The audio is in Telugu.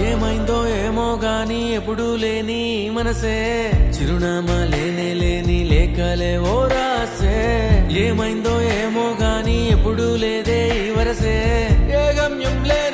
ఏమైందో ఏమో గాని ఎప్పుడూ లేని ఈ మనసే చిరునామా లేనే లేని లేకలే ఓ రాసే ఏమైందో ఏమో గాని ఎప్పుడూ లేదే ఈ వరసే ఏ గమ్యం లేని